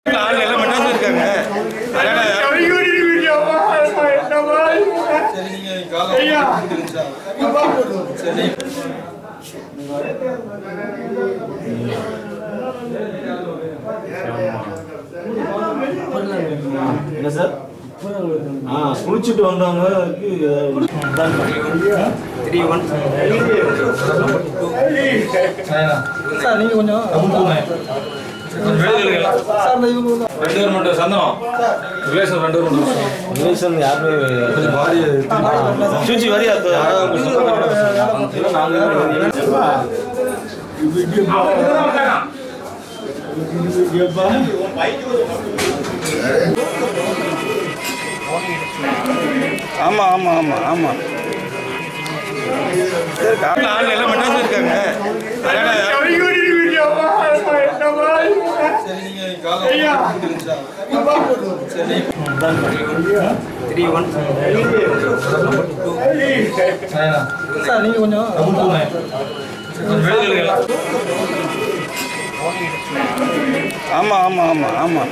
ஆள் எல்லாம் மெட்ராஸ் இருக்காங்க அதனால என்ன சார் ஆ குளிச்சுட்டு வந்தவங்களுக்கு த்ரீ ஒன் சார் நீங்க கொஞ்சம் சார் இந்த இவங்க வந்து- ரெண்டு பேர் மட்டும் சந்தனம் ரிலேஷன் ரெண்டு பேர் மட்டும் ரிலேஷன் யாருமே சூச்சி வரியா ஆமா ஆமா ஆமா ஆமா சரி ஆள் எல்லாம் மெட்ராஸ் இருக்காங்க அதனால த்ரீ ஒன் சார் நீங்க கொஞ்சம் ஆமா ஆமா ஆமா ஆமா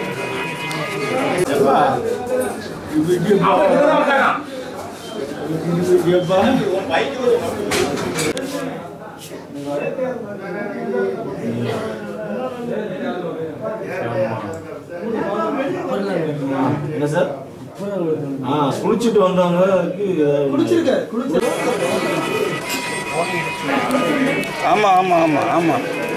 என்ன சார் ஆ குளிச்சுட்டு வந்தவங்களுக்கு குளிச்சிருக்க குளிச்சிருக்க ஆமா ஆமா ஆமா ஆமா